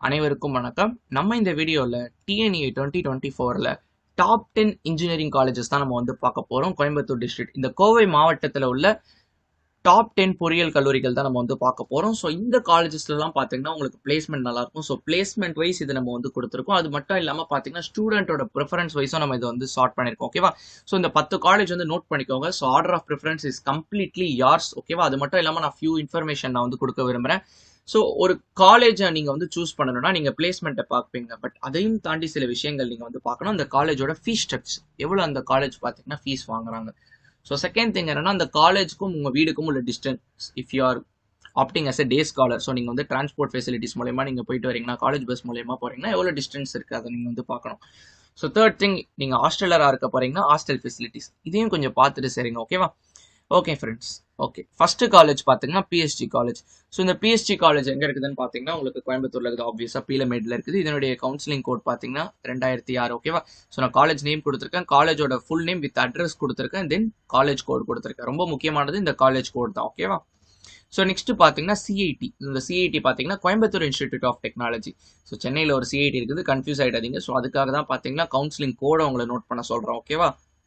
அனைவருக்கும் வணக்கம் நம்ம இந்த வீடியோவில் டிஎன்ஏ டுவெண்ட்டி டுவெண்ட்டி ஃபோரில் டாப் டென் இன்ஜினியரிங் காலேஜஸ் தான் நம்ம வந்து பார்க்க போகிறோம் கோயம்புத்தூர் டிஸ்ட்ரிக்ட் இந்த கோவை மாவட்டத்தில் உள்ள டாப் டென் பொறியியல் கல்லூரிகள் தான் நம்ம வந்து பார்க்க போகிறோம் ஸோ இந்த காலேஜஸ்லாம் பார்த்தீங்கன்னா உங்களுக்கு பிளேஸ்மெண்ட் நல்லாயிருக்கும் ஸோ பிளேஸ்மெண்ட் வைஸ் இது நம்ம வந்து கொடுத்துருக்கோம் அது மட்டும் இல்லாமல் பார்த்தீங்கன்னா ஸ்டூடெண்ட்டோட ப்ரிஃபரன்ஸ் வைஸும் நம்ம இதை வந்து ஷார்ட் பண்ணியிருக்கோம் ஓகேவா ஸோ இந்த பத்து காலேஜ் வந்து நோட் பண்ணிக்கோங்க so order of preference is completely yours ஓகேவா அது மட்டும் இல்லாமல் நான் ஃபியூ இன்ஃபர்மேஷன் நான் வந்து கொடுக்க விரும்புகிறேன் ஸோ ஒரு காலேஜை நீங்கள் வந்து சூஸ் பண்ணணும்னா நீங்கள் பிளேஸ்மெண்ட்டை பார்ப்பீங்க பட் அதையும் தாண்டி சில விஷயங்கள் நீங்கள் வந்து பார்க்கணும் அந்த காலேஜோட ஃபீஸ் ஸ்ட்ரக்சர் எவ்வளோ அந்த காலேஜ் பார்த்தீங்கன்னா ஃபீஸ் வாங்குறாங்க ஸோ செகண்ட் திங் என்னன்னா அந்த காலேஜுக்கும் உங்கள் வீடுக்கும் உள்ள distance if you are opting as a day scholar so நீங்கள் வந்து டிரான்ஸ்போர்ட் ஃபெசிலிட்டிஸ் மூலயமா நீங்கள் போயிட்டு வரீங்கன்னா காலேஜ் பஸ் மூலயமா போகிறீங்கன்னா எவ்வளோ டிஸ்டன்ஸ் இருக்குது அதை நீங்கள் வந்து பார்க்கணும் ஸோ தேர்ட் திங் நீங்கள் ஹாஸ்டலராக இருக்க போகிறீங்கன்னா ஹாஸ்டல் ஃபெசிலிட்டிஸ் இதையும் கொஞ்சம் பார்த்துட்டு சரிங்க ஓகேவா okay friends okay first college பார்த்தீங்கன்னா பிஎஸ்டி காலேஜ் ஸோ இந்த பிஎஸ்டி காலேஜ் எங்கே இருக்குதுன்னு பார்த்தீங்கன்னா உங்களுக்கு கோயம்புத்தூர்ல இருக்குது ஆப்வியஸாக பீலமேட்ல இருக்குது இதனுடைய கவுன்சிலிங் கோட் பார்த்தீங்கன்னா ரெண்டாயிரத்தி ஆறு ஓகேவா ஸோ நான் காலேஜ் நேம் கொடுத்துருக்கேன் காலேஜோட ஃபுல் நேம் வித் அட்ரஸ் கொடுத்துருக்கேன் தென் காலேஜ் கோட் கொடுத்துருக்கேன் ரொம்ப முக்கியமானது இந்த காலேஜ் கோட் தான் ஓகேவா ஸோ நெக்ஸ்ட் பார்த்தீங்கன்னா சிஐடி இந்த சிஐடி பார்த்தீங்கன்னா Coimbatore institute of technology so சென்னையில் ஒரு சிஐடி இருக்குது கன்ஃபியூஸ் ஆகிடாதீங்க ஸோ அதுக்காக தான் பார்த்தீங்கன்னா கவுன்சிலிங் கோடை உங்களை நோட் பண்ண சொல்கிறேன் ஓகேவா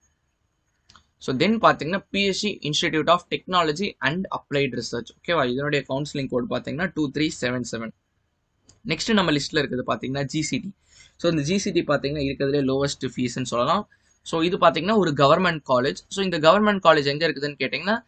ஸோ தென் பார்த்தீங்கன்னா PSG institute of technology and applied research ஓகேவா இதனுடைய கவுன்சிலிங் கோட் பார்த்தீங்கன்னா two three seven seven next நம்ம லிஸ்ட்டில் இருக்குது பார்த்தீங்கன்னா ஜிசிடி ஸோ இந்த ஜிசிடி பார்த்தீங்கன்னா இருக்கிறதுலே லோவஸ்ட் ஃபீஸ்ன்னு சொல்லலாம் ஸோ இது பார்த்தீங்கன்னா ஒரு கவர்மெண்ட் காலேஜ் ஸோ இந்த கவர்மெண்ட் காலேஜ் எங்கே இருக்குதுன்னு கேட்டிங்கன்னா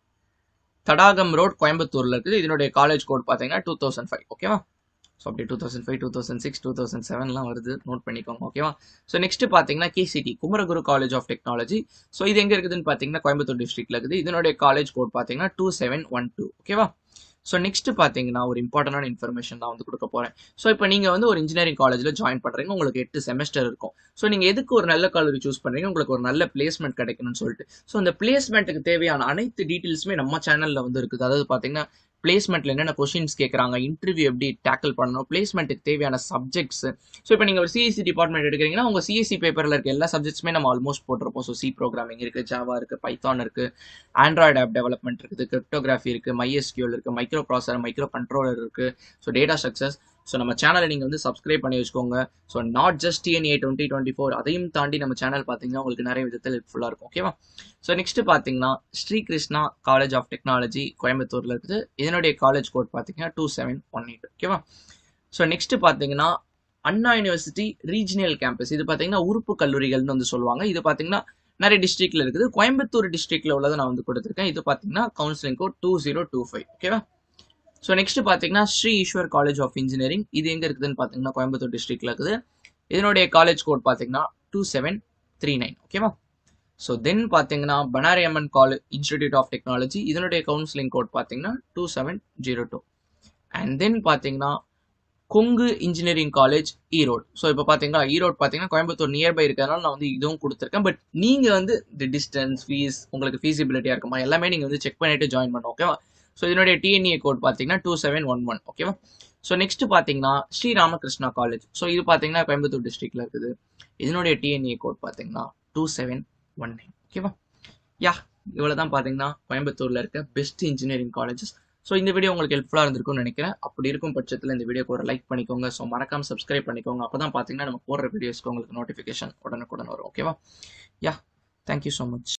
தடாகம் ரோட் கோயம்புத்தூரில் இருக்குது இதனுடைய காலேஜ் கோட் பார்த்தீங்கன்னா டூ தௌசண்ட் ஃபைவ் ஓகேவா ஸோ அப்படி two thousand five two thousand six two thousand செவன்லாம் வருது நோட் பண்ணிக்கோங்க ஓகேவா ஸோ நெக்ஸ்ட் பார்த்தீங்கன்னா KCT Kumaraguru college of technology so இது எங்கே இருக்குதுன்னு பார்த்தீங்கன்னா கோயம்புத்தூர் டிஸ்ட்ரிக்ட்ல இருக்குது இதனுடைய காலேஜ் கோட் பார்த்தீங்கன்னா டூ செவன் ஒன் டூ ஓகேவா ஸோ நெக்ஸ்ட் பார்த்தீங்கன்னா ஒரு இம்பார்ட்டண்டான இன்ஃபர்மேஷன் தான் வந்து கொடுக்க போகிறேன் ஸோ இப்போ நீங்கள் வந்து ஒரு இன்ஜினியரிங் காலேஜில் ஜாயின் பண்ணுறீங்க உங்களுக்கு எட்டு செமஸ்டர் இருக்கும் ஸோ நீங்கள் எதுக்கு ஒரு நல்ல கல்லூரி சூஸ் பண்ணுறீங்க உங்களுக்கு ஒரு நல்ல பிளேஸ்மெண்ட் கிடைக்கணும்னு சொல்லிட்டு ஸோ அந்த பிளேஸ்மெண்ட்டுக்கு தேவையான அனைத்து டீட்டெயில்ஸுமே நம்ம சேனலில் வந்து இருக்குது அதாவது பார்த்தீங்கன்னா பிளேஸ்மெண்ட்ல என்னென்ன கொஷின்ஸ் கேட்குறாங்க இன்டர்வியூ எப்படி டேக்கிள் பண்ணணும் பிளேஸ்மெண்ட்டுக்கு தேவையான சப்ஜெக்ட்ஸ் ஸோ இப்போ நீங்கள் ஒரு சிஎஸ்சி டிபார்ட்மெண்ட் எடுக்கிறீங்கன்னா உங்கள் சிஎஸ்சி பேப்பரில் இருக்க எல்லா சப்ஜெக்ட்ஸுமே நம்ம ஆல்மோஸ்ட் போட்டிருப்போம் ஸோ சி ப்ரோக்ராமிங் இருக்குது ஜாவா இருக்குது பைத்தான் இருக்குது ஆண்ட்ராய்டு ஆப் டெவலப்மெண்ட் இருக்குது கிரிப்டோகிராஃபி இருக்குது மைஎஸ்கியூல் இருக்குது மைக்ரோ ப்ராசர் மைக்ரோ கண்ட்ரோலர் இருக்குது ஸோ டேட்டா ஸ்ட்ரக்சர்ஸ் ஸோ நம்ம சேனலை நீங்கள் வந்து சப்ஸ்கிரைப் பண்ணி வச்சுக்கோங்க so not just TNEA twenty twenty four அதையும் தாண்டி நம்ம சேனல் பார்த்தீங்கன்னா உங்களுக்கு நிறைய விதத்தில் ஹெல்ப்ஃபுல்லாக இருக்கும் ஓகேவா ஸோ நெக்ஸ்ட் பார்த்தீங்கன்னா Sri Krishna college of technology கோயம்புத்தூரில் இருக்குது இதனுடைய காலேஜ் கோட் பார்த்தீங்கன்னா டூ செவன் ஒன் எயிட் ஓகேவா ஸோ நெக்ஸ்ட் பார்த்தீங்கன்னா அண்ணா யூனிவர்சிட்டி ரீஜினல் கேம்பஸ் இது பார்த்தீங்கன்னா உறுப்பு கல்லூரிகள்னு வந்து சொல்லுவாங்க இது பார்த்தீங்கன்னா நிறைய டிஸ்ட்ரிக்ட்ல இருக்குது கோயம்புத்தூர் டிஸ்ட்ரிக்ட்ல உள்ளதை நான் வந்து கொடுத்துருக்கேன் இது பார்த்தீங்கன்னா counselling code two zero two five ஓகேவா ஸோ நெக்ஸ்ட் பார்த்தீங்கன்னா Sri Eshwar college of engineering இது எங்கே இருக்குதுன்னு பார்த்தீங்கன்னா கோயம்புத்தூர் டிஸ்ட்ரிக்ட்ல இருக்குது இதனுடைய காலேஜ் கோட் பார்த்தீங்கன்னா டூ செவன் த்ரீ நைன் ஓகேவா ஸோ தென் பார்த்தீங்கன்னா Bannariamman college institute of technology இதனுடைய கவுன்சிலிங் கோட் பார்த்தீங்கன்னா two seven zero two and then பார்த்தீங்கன்னா Kongu engineering college Erode so இப்போ பார்த்தீங்கன்னா ஈரோடு பார்த்தீங்கன்னா கோயம்புத்தூர் நியர்பை இருக்கிறதுனால நான் வந்து இதுவும் கொடுத்துருக்கேன் பட் நீங்கள் வந்து இந்த டிஸ்டன்ஸ் ஃபீஸ் உங்களுக்கு ஃபீஸிபிலிட்டியாக இருக்குமா எல்லாமே நீங்கள் வந்து செக் பண்ணிட்டு ஜாயின் பண்ணணும் ஓகேவா ஸோ இதனுடைய டிஎன்ஏ கோட் பார்த்தீங்கன்னா டூ செவன் ஒன் ஒன் ஓகேவா ஸோ நெக்ஸ்ட் பார்த்தீங்கன்னா ஸ்ரீ ராமகிருஷ்ணா காலேஜ் ஸோ இது பார்த்தீங்கன்னா கோயம்புத்தூர் டிஸ்ட்ரிக்ட்ல இருக்குது இதனுடைய டிஎன்ஏ கோட் பார்த்தீங்கன்னா டூ செவன் ஒன் நைன் ஓகேவா யா இவ்வளோ தான் பார்த்தீங்கன்னா கோயம்புத்தூரில் இருக்க பெஸ்ட் இன்ஜினியரிங் காலேஜஸ் ஸோ இந்த வீடியோ உங்களுக்கு ஹெல்ப்ஃபுல்லாக இருந்திருக்கும்னு நினைக்கிறேன் அப்படி இருக்கும் பட்சத்தில் இந்த வீடியோக்கு ஒரு லைக் பண்ணிக்கோங்க ஸோ மறக்காம சப்ஸ்கிரைப் பண்ணிக்கோங்க அப்போ தான் பார்த்தீங்கன்னா நம்ம போடுற வீடியோஸ்க்கு உங்களுக்கு நோட்டிஃபிகேஷன் உடனுக்குடன் வரும் ஓகேவா யா தேங்க்யூ ஸோ மச்